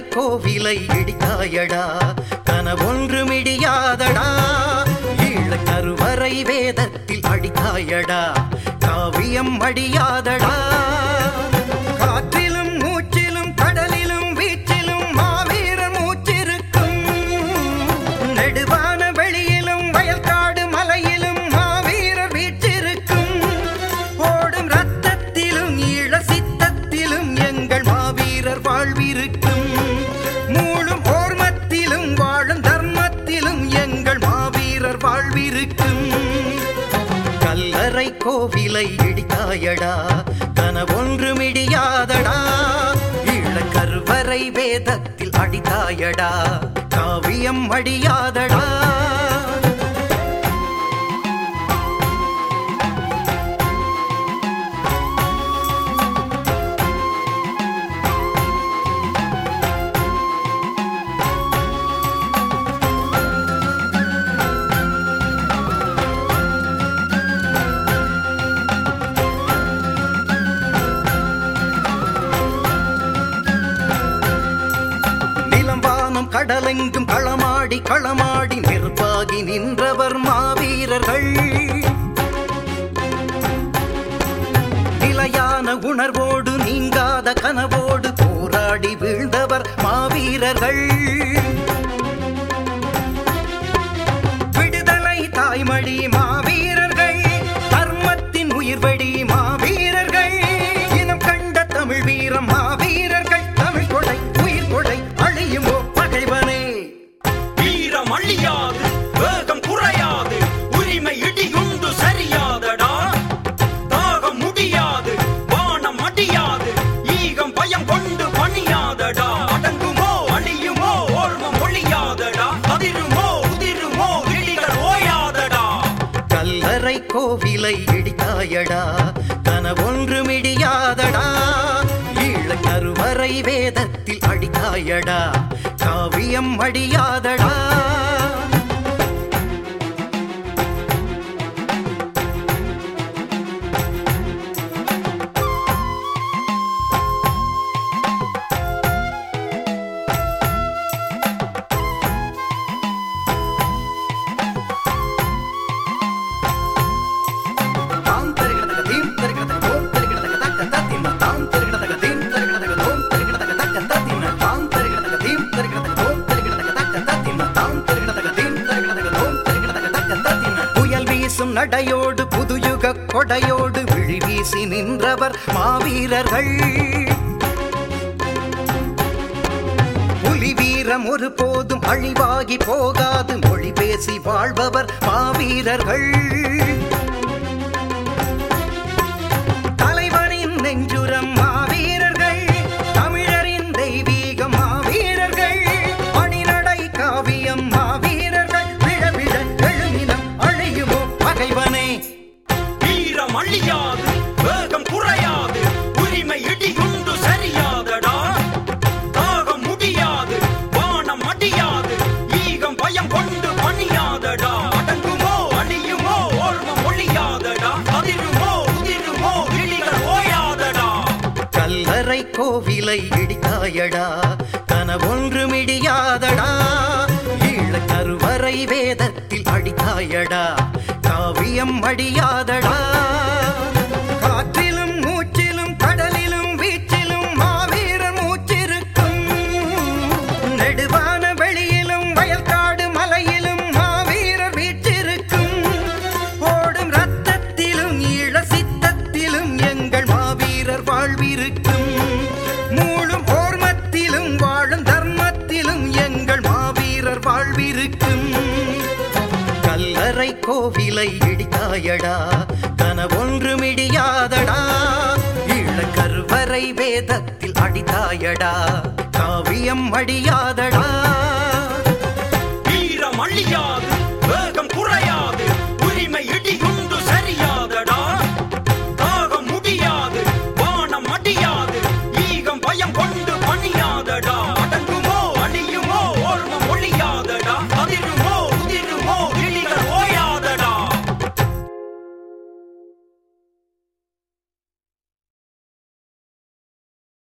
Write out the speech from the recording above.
கோவிலை இடித்தாயடா கனவொன்று மிடியாதடா ஈழ கருவறை வேதத்தில் அடித்தாயடா காவியம் அடியாதடா காற்றிலும் மூச்சிலும் கடலிலும் வீச்சிலும் மாவீரர் மூச்சிருக்கும் நெடுவான வெளியிலும் வயல்காடு மலையிலும் மாவீரர் வீற்றிருக்கும் ஓடும் ரத்தத்திலும் ஈழ சித்தத்திலும் எங்கள் மாவீரர் வாழ்விருக்கும் மூழும் ஓர்மத்திலும் வாழும் தர்மத்திலும் எங்கள் மாவீரர் வாழ்விருக்கும் கல்லறை கோவிலை இடித்தாயடா கனவொன்று மிடியாதடா ஈழ கருவறை வேதத்தில் அடித்தாயடா காவியம் அடியாதடா நிலம்பானம் கடலெங்கும் களமாடி களமாடி நெருப்பாகி நின்றவர் மாவீரர்கள் நிலையான உணர்வோடு நீங்காத கனவோடு போராடி வீழ்ந்தவர் மாவீரர்கள் விடுதலை தாய்மடி மாவீரர்கள் தர்மத்தின் உயிர்வடி மாவீரர்கள் இனம் கண்ட தமிழ் வீரம் மாவீரர்கள் தமிழ் கொடை உயிர் கொடை அழியுமோ பகைவனே வீரம் அழியாது வேகம் குறையாது உரிமை இடியுண்டு சரியாதடா தாகம் முடியாது வானம் அடியாது ஈகம் பயம் கொண்டு பணியாதடா அடங்குமோ அழியுமோ ஓர்மம் ஒழியாதடா அதிருமோ உதிருமோ இடிகள் ஓயாதடா கல்லறை கோவிலை இடித்தாயடா கனவொன்று மிடியாதடா ஈழ கருவறை வேதத்தில் அடித்தாயடா காவியம் அடியாதடா தாம் தருகிறதக தீம் தருகிறதக தோம் தருகிறதக தக்க தத்தின தாம் தருகிறதக தீம் தருகிறதக தோம் தருகிறதக தக்க தத்தின தாம் தருகிறதக தீம் தருகிறதக தோம் தருகிறதக தக்க தத்தின தாம் தருகிறதக தீம் தருகிறதக தோம் தருகிறதக தக்க தத்தின புயல் வீசும் நடையோடு புதுயுக கொடையோடு விழி வீசி நின்றவர் மாவீரர்கள் புலி வீரம் ஒரு போதும் அழிவாகி போகாது மொழி பேசி வாழ்பவர் மாவீரர்கள் தலைவரின் நெஞ்சுரம் மாவீரர்கள் தமிழரின் தெய்வீக மாவீரர்கள் அணிநடை காவியம் மாவீரர்கள் விழ விழ எழுமினம் அழியுமோ பகைவனே வீரம் அழியாது வேகம் குறையாது உரிமை இடியுண்டு சரியாதடா தாகம் முடியாது வானம் அடியாது ஈகம் பயம் கொண்டு பணியாதடா அடங்குமோ அழியுமோ ஓர்மம் ஒழியாதடா அதிருமோ உதிருமோ இடிகள் ஓயாதடா கல்லறை கோவிலை இடித்தாயடா கனவொன்று மிடியாதடா ஈழ கருவறை வேதத்தில் அடித்தாயடா காவியம் அடியாதடா காற்றிலும் மூச்சிலும் கடலிலும் வீச்சிலும் மாவீரர் மூச்சிருக்கும் நெடுவான வெளியிலும் வயல்காடு மலையிலும் மாவீரர் வீற்றிருக்கும் ஓடும் ரத்தத்திலும் ஈழ சித்தத்திலும் எங்கள் மாவீரர் வாழ்விருக்கும் மூழும் ஓர்மத்திலும் வாழும் தர்மத்திலும் எங்கள் மாவீரர் வாழ்விருக்கும் கல்லறை கோவிலை இடித்தாயடா கனவொன்று மிடியாதடா ஈழ கருவறை வேதத்தில் அடித்தாயடா காவியம் அடியாதடா வீரம் அழியாது வேகம்